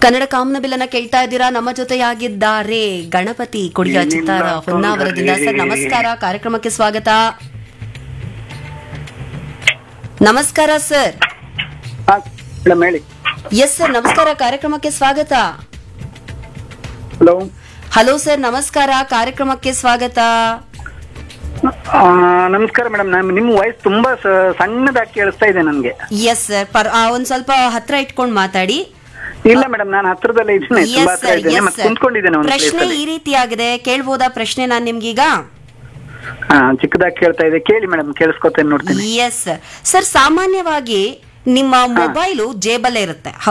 ಕನ್ನಡ ಕಾಮನಬಿಲ್ಲನ್ನ ಕೇಳ್ತಾ ಇದ್ದೀರಾ ನಮ್ಮ ಜೊತೆಯಾಗಿದ್ದಾರೆ ಗಣಪತಿ ಕುಡಿಯ ಏನಿಲ್ಲ ಚಿತ್ತಾರ ಹೊನ್ನಾವರದಿಂದ ತೊಂದ್ರೆ. ಸರ್ ನಮಸ್ಕಾರ ಕಾರ್ಯಕ್ರಮಕ್ಕೆ ಸ್ವಾಗತ ನಮಸ್ಕಾರ ಸರ್ ಹಾ ಮೇಡಮ್ ಹೇಳಿ ಎಸ್ ಸರ್ ನಮಸ್ಕಾರ ಕಾರ್ಯಕ್ರಮಕ್ಕೆ ಸ್ವಾಗತ ಹಲೋ ಹಲೋ ಸರ್ ನಮಸ್ಕಾರ ಕಾರ್ಯಕ್ರಮಕ್ಕೆ ಸ್ವಾಗತ ನಮಸ್ಕಾರ ಮೇಡಮ್ ನಾನು ನಿಮ್ಮ ವಾಯ್ಸ್ ತುಂಬಾ ಸ- ಸಣ್ಣದಾಗಿ ಕೇಳಿಸ್ತಾ ಇದೆ ನನಗೆ ಎಸ್ ಸರ್ ಪರ್ ಆ, ಒಂದ್ ಸ್ವಲ್ಪ ಹತ್ರ ಇಟ್ಕೊಂಡು ಮಾತಾಡಿ ಇಲ್ಲ ಮೇಡಮ್ ನಾನು ಹತ್ರದಲ್ಲೇ ಇದ್ದೇನೆ ತುಂಬಾ ಎಸ್ ಹತ್ರ ಸರ್ ಇದ್ದೇನೆ ಎಸ್ ಮತ್ತೆ ಕುಂತ್ಕೊಂಡಿದ್ದೇನೆ ಒಂದು ಪ್ರಶ್ನೆ ಪ್ಲೇಸಲ್ಲಿ ಈ ರೀತಿಯಾಗಿದೆ ಕೇಳ್ಬೋದಾ ಪ್ರಶ್ನೆ ನಾನ್ ನಿಮ್ಗೀಗ ಹಾ ಚಿಕ್ಕದಾಗಿ ಕೇಳ್ತಾ ಇದೆ ಕೇಳಿ ಮೇಡಮ್ ಕೇಳಿಸ್ಕೊತೇನೆ ನೋಡ್ತೀನಿ ಎಸ್ ಸರ್ ಸಾಮಾನ್ಯವಾಗಿ ನಿಮ್ಮ ಮೊಬೈಲು ಜೇಬಲ್ಲೇ ಇರುತ್ತೆ